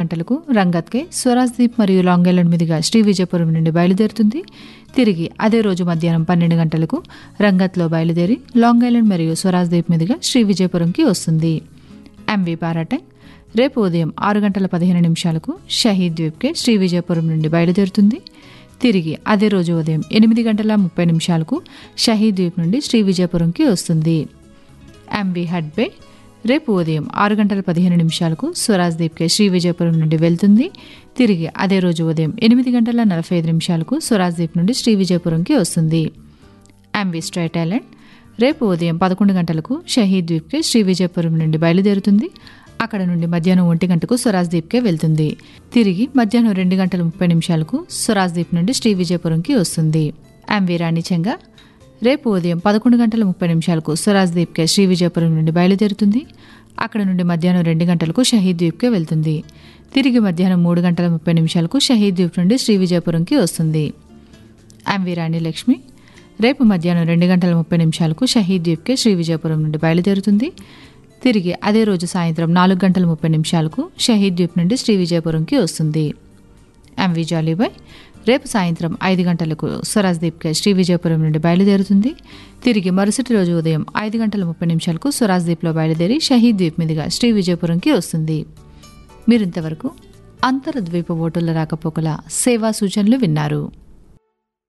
గంటలకు రంగత్కే స్వరాజ్ ద్వీప్ మరియు long island మీదుగా శ్రీ విజయపురం నుండి బయలుదేరుతుంది తిరిగి అదే రోజు మధ్యాహ్నం పన్నెండు గంటలకు రంగత్లో బయలుదేరి లాంగ్ ఐలాండ్ మరియు స్వరాజ్ ద్వీప్ మీదుగా శ్రీ విజయపురంకి వస్తుంది ఎంవి పారాటంగ్ రేపు ఉదయం ఆరు గంటల పదిహేను నిమిషాలకు షహీద్ ద్వీప్కే శ్రీ విజయపురం నుండి బయలుదేరుతుంది తిరిగి అదే రోజు ఉదయం ఎనిమిది గంటల ముప్పై నిమిషాలకు షహీద్ ద్వీప్ నుండి శ్రీ విజయపురంకి వస్తుంది ఎంవి హడ్బే రేపు ఉదయం ఆరు గంటల పదిహేను నిమిషాలకు స్వరాజ్ దీప్కే శ్రీ విజయపురం నుండి వెళ్తుంది తిరిగి అదే రోజు ఉదయం ఎనిమిది గంటల నలభై ఐదు నిమిషాలకు స్వరాజ్ దీప్ నుండి శ్రీ విజయపురంకి వస్తుంది ఎంవి స్ట్రైట్ ఐలాండ్ రేపు ఉదయం పదకొండు గంటలకు షహీద్ ద్వీప్కే శ్రీ విజయపురం నుండి బయలుదేరుతుంది అక్కడ నుండి మధ్యాహ్నం ఒంటి గంటకు స్వరాజ్ దీప్కే వెళ్తుంది తిరిగి మధ్యాహ్నం రెండు గంటల ముప్పై నిమిషాలకు స్వరాజ్ దీప్ నుండి శ్రీ విజయపురంకి వస్తుంది ఎంవి రాణిచంగా రేపు ఉదయం పదకొండు గంటల ముప్పై నిమిషాలకు స్వరాజ్ దీప్కే శ్రీ విజయపురం నుండి బయలుదేరుతుంది అక్కడ నుండి మధ్యాహ్నం రెండు గంటలకు షహీద్ ద్వీప్కే వెళ్తుంది తిరిగి మధ్యాహ్నం మూడు గంటల ముప్పై నిమిషాలకు షహీద్ ద్వీప్ నుండి శ్రీ విజయపురంకి వస్తుంది ఎంవి రాణి లక్ష్మి రేపు మధ్యాహ్నం రెండు గంటల ముప్పై నిమిషాలకు షహీద్ ద్వీప్కే శ్రీ విజయపురం నుండి బయలుదేరుతుంది తిరిగి అదే రోజు సాయంత్రం నాలుగు గంటల ముప్పై నిమిషాలకు షహీద్ ద్వీప్ నుండి శ్రీ విజయపురంకి వస్తుంది ఎంవి జాలీబాయ్ రేపు సాయంత్రం ఐదు గంటలకు స్వరాజ్ దీప్కే శ్రీ విజయపురం నుండి బయలుదేరుతుంది తిరిగి మరుసటి రోజు ఉదయం ఐదు గంటల ముప్పై నిమిషాలకు స్వరాజ్ దీప్లో బయలుదేరి షహీద్ ద్వీప్ మీదుగా శ్రీ విజయపురంకి వస్తుంది మీరింతవరకు అంతర్ద్వీప ఓటుల రాకపోకల సేవా సూచనలు విన్నారు